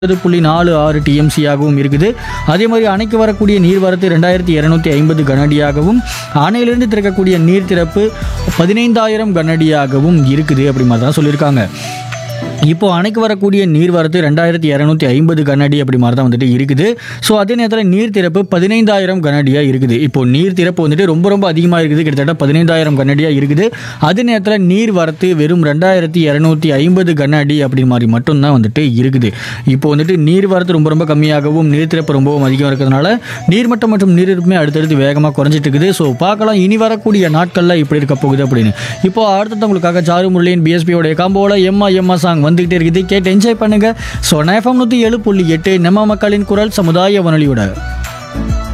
ஒன்பது புள்ளி நாலு ஆறு டிஎம்சியாகவும் இருக்குது அதே மாதிரி அணைக்கு வரக்கூடிய நீர்வரத்து ரெண்டாயிரத்தி இரநூத்தி ஐம்பது கனஅடியாகவும் அணையிலிருந்து திறக்கக்கூடிய நீர் திறப்பு பதினைந்தாயிரம் கனஅடியாகவும் இருக்குது அப்படி மாதிரி தான் சொல்லியிருக்காங்க இப்போ அணைக்கு வரக்கூடிய நீர்வரத்து ரெண்டாயிரத்தி இரநூத்தி ஐம்பது கனஅடி அப்படி மாதிரி தான் வந்துட்டு இருக்குது ஸோ அதே நேரத்தில் நீர் திறப்பு பதினைந்தாயிரம் கனஅடியாக இருக்குது இப்போ நீர் திறப்பு வந்துட்டு ரொம்ப ரொம்ப அதிகமாக இருக்குது கிட்டத்தட்ட பதினைந்தாயிரம் கனஅடியாக இருக்குது அதே நேரத்தில் நீர் வரத்து வெறும் ரெண்டாயிரத்தி இரநூத்தி ஐம்பது கனஅடி அப்படி மாதிரி மட்டும்தான் வந்துட்டு இருக்குது இப்போ வந்துட்டு நீர் வரத்து ரொம்ப ரொம்ப கம்மியாகவும் நீர் திறப்பு ரொம்பவும் அதிகம் இருக்கிறதுனால நீர்மட்டம் மற்றும் நீரிருப்புமே அடுத்தடுத்து வேகமாக குறைஞ்சிட்டு இருக்குது ஸோ பார்க்கலாம் இனி வரக்கூடிய நாட்களில் இப்படி இருக்க போகுது அப்படின்னு இப்போ அடுத்தது உங்களுக்காக சாரு முரளியின் பிஎஸ்பியோடைய காம்போவில் எம்மா எம்மா சாங் வந்துகிட்டே இருக்குது கேட்டு என்ஜாய் பண்ணுங்க ஸோ நேஃபம் நூற்றி ஏழு புள்ளி எட்டு நம்ம மக்களின் குரல் சமுதாய வானொலியோட